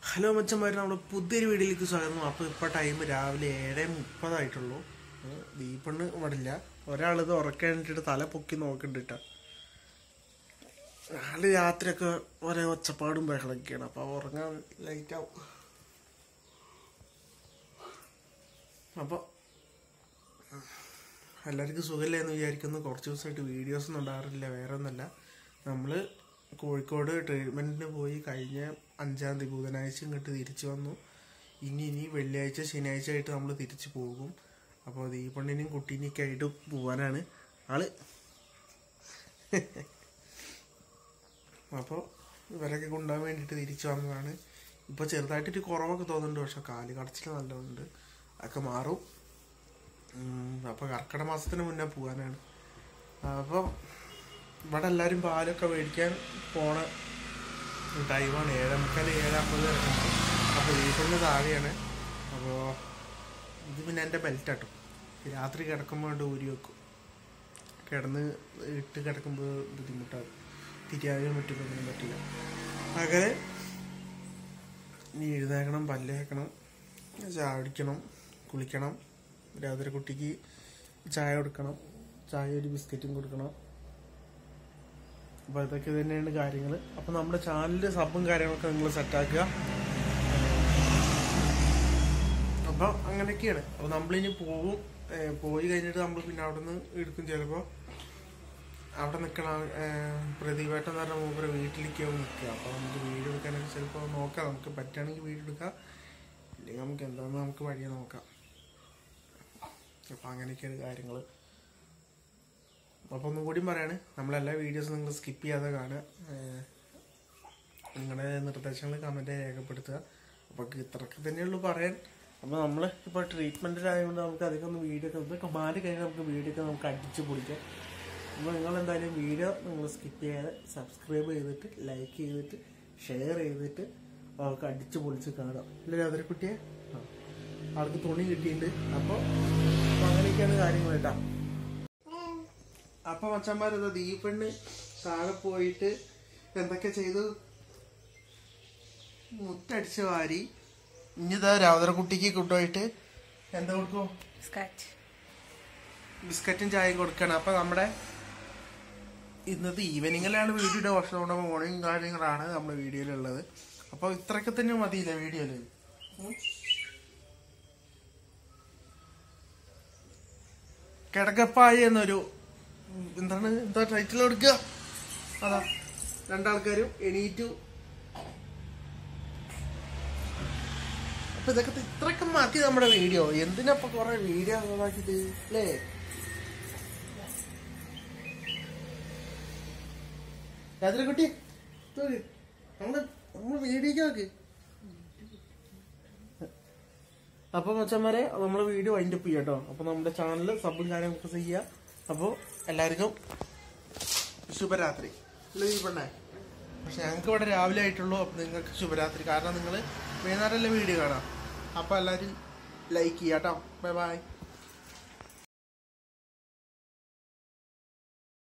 Hello മച്ചന്മാർ നമ്മുടെ പുതിയൊരു വീഡിയോയിലേക്ക് സ്വാഗതം അപ്പോൾ ഇപ്പോൾ ടൈം രാവിലെ ഏഴ് മുപ്പതായിട്ടുള്ളൂ ഏഹ് ദീപണ്ണ് ഇവിടെ ഇല്ല ഒരാളിത് ഉറക്കാനിട്ടിട്ട് തല പൊക്കി നോക്കണ്ടിട്ട ആള് രാത്രിയൊക്കെ ഒരേ ഒച്ചപ്പാടും ബഹളൊക്കെയാണ് അപ്പോൾ ഉറങ്ങാൻ ലൈറ്റ് ആവും അപ്പോൾ എല്ലാവർക്കും സുഖമില്ല എന്ന് വിചാരിക്കുന്നു കുറച്ച് ദിവസമായിട്ട് വീഡിയോസ് ഒന്നും ഉണ്ടാകാറില്ല വേറെ ഒന്നല്ല നമ്മൾ കോഴിക്കോട് ട്രീറ്റ്മെൻറ്റിന് പോയി കഴിഞ്ഞ അഞ്ചാം തീയതി ബുധനാഴ്ച ഇങ്ങോട്ട് തിരിച്ചു വന്നു ഇനി ഇനി വെള്ളിയാഴ്ച ശനിയാഴ്ച ആയിട്ട് നമ്മൾ തിരിച്ചു പോകും അപ്പോൾ ദീപണ്ണിനെയും കുട്ടീനെയൊക്കെ ആയിട്ട് പോകാനാണ് ആള് അപ്പോൾ ഇവരൊക്കെ കൊണ്ടുപോകാൻ വേണ്ടിയിട്ട് തിരിച്ചു വന്നതാണ് ഇപ്പോൾ ചെറുതായിട്ടൊരു കുറവൊക്കെ തോന്നുന്നുണ്ട് പക്ഷെ കാല് കടച്ചിൽ നല്ലതുണ്ട് അതൊക്കെ മാറും അപ്പോൾ കർക്കിടക മാസത്തിന് മുന്നേ പോകാനാണ് അപ്പോൾ ഇവിടെ എല്ലാവരും പാലൊക്കെ മേടിക്കാൻ പോണ ടൈമാണ് ഏഴേ മുക്കാൽ ഏഴാമ്പത് അപ്പോൾ വീട്ടിൽ താഴെയാണ് അപ്പോൾ ഇത് പിന്നെ എൻ്റെ ബെൽറ്റാട്ടോ രാത്രി കിടക്കുമ്പോൾ കൊണ്ട് ഊരി വെക്കും കിടന്ന് ഇട്ട് കിടക്കുമ്പോൾ ബുദ്ധിമുട്ടാകും തിരിയാനും പറ്റുമ്പോഴൊന്നും പറ്റില്ല അങ്ങനെ ഇനി എഴുന്നേക്കണം പല്ലേക്കണം ചാടിക്കണം കുളിക്കണം രാത്രി കുട്ടിക്ക് ചായ കൊടുക്കണം ചായ ഒരു ബിസ്ക്കറ്റും കൊടുക്കണം അപ്പോൾ ഇതൊക്കെ തന്നെയാണ് കാര്യങ്ങൾ അപ്പോൾ നമ്മുടെ ചാനലിൻ്റെ സബും കാര്യങ്ങളൊക്കെ നിങ്ങൾ സെറ്റാക്കുക അപ്പോൾ അങ്ങനെയൊക്കെയാണ് അപ്പോൾ നമ്മളിനി പോകും ഏഹ് പോയി കഴിഞ്ഞിട്ട് നമ്മൾ പിന്നെ അവിടെ നിന്ന് എടുക്കും ചിലപ്പോൾ അവിടെ നിൽക്കണ പ്രതിവേട്ടം എന്ന് പറഞ്ഞ മൂപ്പര് വീട്ടിലേക്ക് നിൽക്കുക അപ്പോൾ നമുക്ക് വീഡിയോ എടുക്കാനൊക്കെ ചിലപ്പോൾ നോക്കാം നമുക്ക് പറ്റുകയാണെങ്കിൽ വീഡിയോ എടുക്കാം ഇല്ലെങ്കിൽ നമുക്ക് എന്താണെന്ന് നമുക്ക് വഴിയെ നോക്കാം അപ്പോൾ അങ്ങനെയൊക്കെയാണ് കാര്യങ്ങൾ അപ്പോൾ ഒന്നും കൂടിയും പറയാണ് നമ്മളെല്ലാ വീഡിയോസും നിങ്ങൾ സ്കിപ്പ് ചെയ്യാതെ കാണുക ഏഹ് നിങ്ങളുടെ നിർദ്ദേശങ്ങൾ കമൻറ്റ് രേഖപ്പെടുത്തുക അപ്പോൾ ഇത്രയൊക്കെ തന്നെയുള്ളൂ പറയാൻ അപ്പോൾ നമ്മൾ ഇപ്പോൾ ട്രീറ്റ്മെൻറ്റിലായതുകൊണ്ട് നമുക്ക് അധികം ഒന്നും വീഡിയോ ഒക്കെ ഇതൊക്കെ മാറി കഴിഞ്ഞാൽ നമുക്ക് വീഡിയോ ഒക്കെ നമുക്ക് അടിച്ച് പൊളിക്കാം അപ്പോൾ നിങ്ങൾ എന്തായാലും വീഡിയോ നിങ്ങൾ സ്കിപ്പ് ചെയ്യാതെ സബ്സ്ക്രൈബ് ചെയ്തിട്ട് ലൈക്ക് ചെയ്തിട്ട് ഷെയർ ചെയ്തിട്ട് അവർക്ക് അടിച്ച് പൊളിച്ച് കാണാം ഇല്ല രാത്രിക്കുട്ടിയെ ആ ആൾക്ക് തുണി കിട്ടിയിട്ടുണ്ട് അപ്പോൾ അപ്പോൾ അങ്ങനെയൊക്കെയാണ് കാര്യങ്ങൾ കേട്ടോ അപ്പൊ മച്ചന്മാരത് ദീപണ്ണ് താഴെ പോയിട്ട് എന്തൊക്കെ ചെയ്തു മുറ്റടിച്ച് വാരി ഇനിതാ രാവതര കുട്ടിക്ക് കൊണ്ടുപോയിട്ട് എന്താ കൊടുക്കും സ്കാച്ച് ബിസ്ക്കറ്റും ചായയും കൊടുക്കണം അപ്പൊ നമ്മുടെ ഇന്നത്തെ ഈവനിങ്ങിലാണ് വീഡിയോയുടെ വർഷം കൊണ്ട് മോർണിംഗ് കാര്യങ്ങളാണ് നമ്മുടെ വീഡിയോയിലുള്ളത് അപ്പൊ ഇത്രയൊക്കെ തന്നെ മതിയില്ല വീഡിയോയില് ഉം. കിടക്കപ്പായ എന്നൊരു ഉം, എന്താണ് എന്താ ടൈറ്റിൽ കൊടുക്കുക അതാ രണ്ടാൾക്കാരും എണീറ്റു അപ്പൊ ഇതൊക്കെ ഇത്രയൊക്കെ മതി നമ്മുടെ വീഡിയോ എന്തിനപ്പൊ കൊറേ വീഡിയോ ഇതാക്കിട്ട് അല്ലേ രാത്രിക്കുട്ടി നമ്മള് നമ്മള് വീഡിയോക്ക് നോക്ക് അപ്പൊ മച്ചന്മാരെ നമ്മള് വീഡിയോ വൈൻഡ് അപ്പ് ചെയ്യാം കേട്ടോ അപ്പൊ നമ്മുടെ ചാനൽ സബും കാര്യങ്ങളൊക്കെ ചെയ്യുക അപ്പൊ എല്ലാവർക്കും ശുഭരാത്രി അല്ലേ ഈ പെണ്ണേ പക്ഷെ ഞങ്ങൾക്ക് ഇവിടെ രാവിലെ ആയിട്ടുള്ളൂ അപ്പൊ നിങ്ങൾക്ക് ശുഭരാത്രി കാരണം നിങ്ങൾ വൈകുന്നേരമല്ലേ വീഡിയോ കാണാം അപ്പൊ എല്ലാവരും ലൈക്ക് ചെയ്യാം കേട്ടോ ബൈ ബൈ